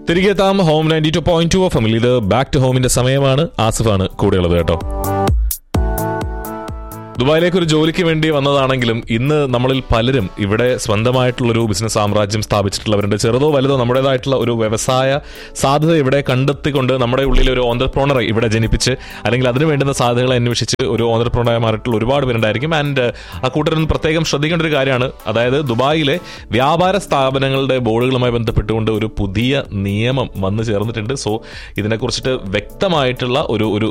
തിരികെ എത്താം home ninety two point two F ഇത് ബാക്ക് ടു ഹോമിന്റെ സമയമാണ് ആസിഫാണ് കൂടെയുള്ളത് കേട്ടോ ദുബായിലേക്ക് ഒരു ജോലിക്ക് വേണ്ടി വന്നതാണെങ്കിലും ഇന്ന് നമ്മളിൽ പലരും ഇവിടെ സ്വന്തമായിട്ടുള്ളൊരു ബിസിനസ് സാമ്രാജ്യം സ്ഥാപിച്ചിട്ടുള്ളവരുണ്ട് ചെറുതോ വലുതോ നമ്മുടേതായിട്ടുള്ള ഒരു വ്യവസായ സാധ്യത ഇവിടെ കണ്ടെത്തിക്കൊണ്ട് നമ്മുടെ ഉള്ളിൽ ഒരു ഓണ്ടർപ്രോണറെ ഇവിടെ ജനിപ്പിച്ച് അല്ലെങ്കിൽ അതിന് വേണ്ടുന്ന സാധ്യതകൾ അന്വേഷിച്ച് ഒരു ഓണ്ടർപ്രോണറെ മാറിയിട്ടുള്ള ഒരുപാട് പേരുണ്ടായിരിക്കും ആൻഡ് ആ കൂട്ടരിൽ പ്രത്യേകം ശ്രദ്ധിക്കേണ്ട ഒരു കാര്യമാണ് അതായത് ദുബായിലെ വ്യാപാര സ്ഥാപനങ്ങളുടെ ബോർഡുകളുമായി ബന്ധപ്പെട്ടുകൊണ്ട് ഒരു പുതിയ നിയമം വന്നു ചേർന്നിട്ടുണ്ട് സോ ഇതിനെക്കുറിച്ചിട്ട് വ്യക്തമായിട്ടുള്ള ഒരു ഒരു